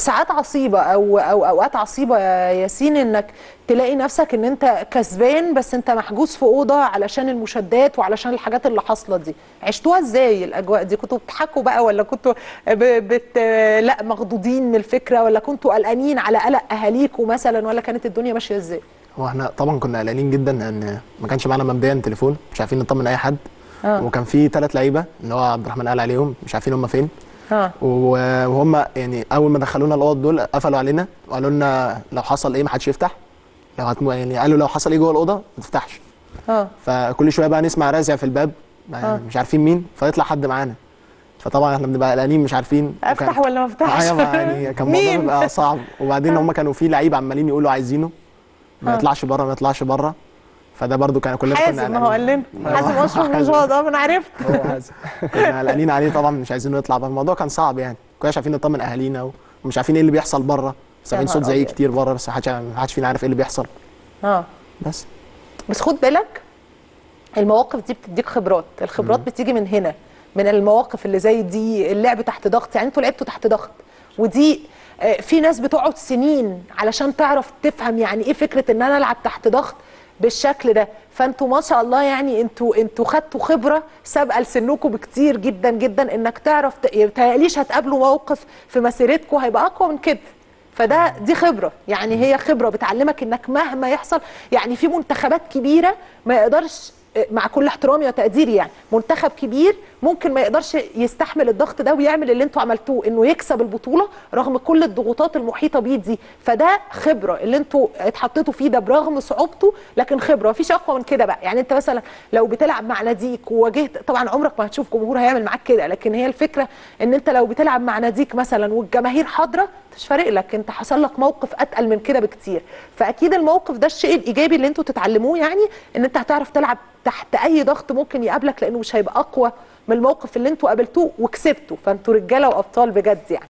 ساعات عصيبه او او اوقات عصيبه يا ياسين انك تلاقي نفسك ان انت كسبان بس انت محجوز في اوضه علشان المشادات وعلشان الحاجات اللي حاصله دي عشتوها ازاي الاجواء دي كنتوا بتضحكوا بقى ولا كنتوا ب... بت... لا مخضوضين من الفكره ولا كنتوا قلقانين على قلق اهاليكم مثلا ولا كانت الدنيا ماشيه ازاي هو احنا طبعا كنا قلقانين جدا لان ما كانش معانا مبدئيا تليفون مش عارفين نطمن اي حد آه. وكان في ثلاث لعيبه اللي هو عبد الرحمن قال عليهم مش عارفين هم فين ها و- وهم يعني اول ما دخلونا الاوض دول قفلوا علينا وقالوا لنا لو حصل ايه ما حدش يفتح لو هتمو يعني قالوا لو حصل ايه جوه الاوضه ما تفتحش ها فكل شويه بقى نسمع رازع في الباب آه. مش عارفين مين فيطلع حد معانا فطبعا احنا بنبقى قلقانين مش عارفين افتح وكان- ولا ما افتحش ايوه يعني كان الموضوع مين؟ بيبقى صعب وبعدين هم كانوا في لعيبه عمالين يقولوا عايزينه ما آه. يطلعش بره ما يطلعش بره فده برضو كان كلنا كنا حازم ما هو قال لنا قلقانين. حازم آه، اشرف مش حازم. هو ده ما انا عرفت هو حازم كنا قلقانين عليه طبعا مش عايزينه يطلع بره الموضوع كان صعب يعني كناش عارفين نطمن اهالينا ومش عارفين ايه اللي بيحصل بره سامعين نهار صوت زعيق أبيض. كتير بره بس ما حدش ما حدش فينا عارف ايه اللي بيحصل اه بس بس خد بالك المواقف دي بتديك خبرات الخبرات بتيجي من هنا من المواقف اللي زي دي اللعب تحت ضغط يعني انتوا لعبتوا تحت ضغط ودي آه، في ناس بتقعد سنين علشان تعرف تفهم يعني ايه فكره ان انا العب تحت ضغط بالشكل ده فانتوا ما شاء الله يعني انتوا انتوا خدتوا خبره سابقه لسنكم بكتير جدا جدا انك تعرف ت- يتهيأليش هتقابلوا موقف في مسيرتكم هيبقى اقوى من كده فده دي خبره يعني هي خبره بتعلمك انك مهما يحصل يعني في منتخبات كبيره ما يقدرش مع كل احترامي وتقديري يعني منتخب كبير ممكن ما يقدرش يستحمل الضغط ده ويعمل اللي انتوا عملتوه انه يكسب البطوله رغم كل الضغوطات المحيطه بيه دي فده خبره اللي انتوا اتحطيتوا فيه ده برغم صعوبته لكن خبره مفيش اقوى من كده بقى يعني انت مثلا لو بتلعب مع ناديك وواجهت طبعا عمرك ما هتشوف جمهور هيعمل معاك كده لكن هي الفكره ان انت لو بتلعب مع ناديك مثلا والجماهير حاضره مش فارق لك انت حصل لك موقف اتقل من كده بكتير فاكيد الموقف ده الشيء الايجابي اللي انتوا تتعلموه يعني ان انت هتعرف تلعب تحت اي ضغط ممكن يقابلك لانه مش هيبقى اقوى من الموقف اللي انتوا قابلتوه وكسبتوا فانتوا رجاله وابطال بجد يعني